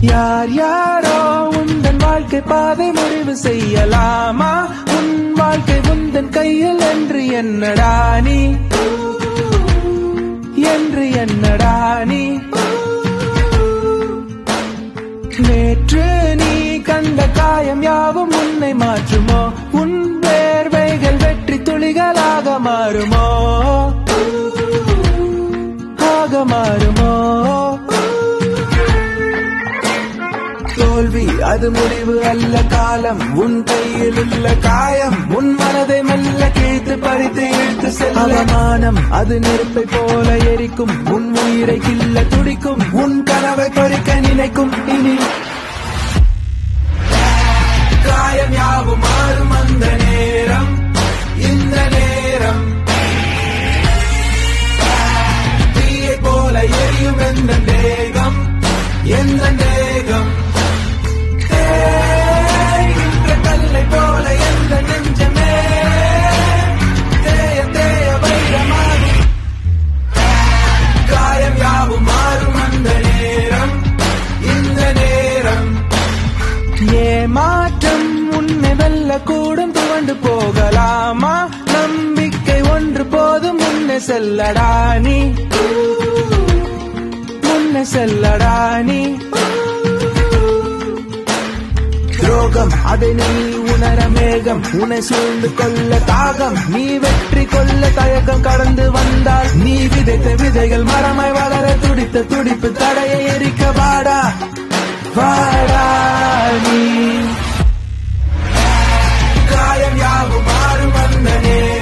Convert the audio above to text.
யார் யாரோ உந்தன் வாழ்க்கை பாதை முடிவு செய்யலாமா உன் வாழ்க்கை உந்தன் கையில் என்று என்னடா நீ என்று என்னடா நீ நேற்று நீ கண்ட காயம் யாவும் உன்னை மாற்றுமோ உன் வேர்வைகள் வெற்றி துளிகளாக மாறுமோ ஆக மாறுமோ தோல்வி அது முடிவு அல்ல காலம் உன் கையில் உள்ள காயம் உன் மனதை மெல்ல கிழித்து பறித்து இழுத்து செல்ல அவமானம் அது நெருப்பை போல எரிக்கும் உன் உயிரை கில்ல துடிக்கும் உன் கனவை பறிக்க நினைக்கும் இனி காயம் யாவும் மாறும் அந்த நேரம் இந்த நேரம் தீயை போல எரியும் எந்த தேகம் எந்த தேகம் தேய்கின்ற கல்லை போல எந்த நெஞ்சமே தேய தேய வைரமாகும் காயம் யாவும் மாறும் அந்த நேரம் இந்த நேரம் ஏமாற்றம் உன்னை வெல்ல கூடும் துவண்டு போகலாமா நம்பிக்கை ஒன்று போதும் முன்னே செல்லடா நீ முன்னே செல்லடா நீ துரோகம் அதை நீ உணர மேகம் உன்னை சூழ்ந்து கொள்ள தாகம் நீ வெற்றி கொள்ள தயக்கம் கடந்து வந்தால் நீ விதைத்த விதைகள் மரமாய் வளர துடித்த துடிப்பு தடையை எரிக்க வாடா வாடா நீ காயம் யாவும் மாறும் அந்த நேரம்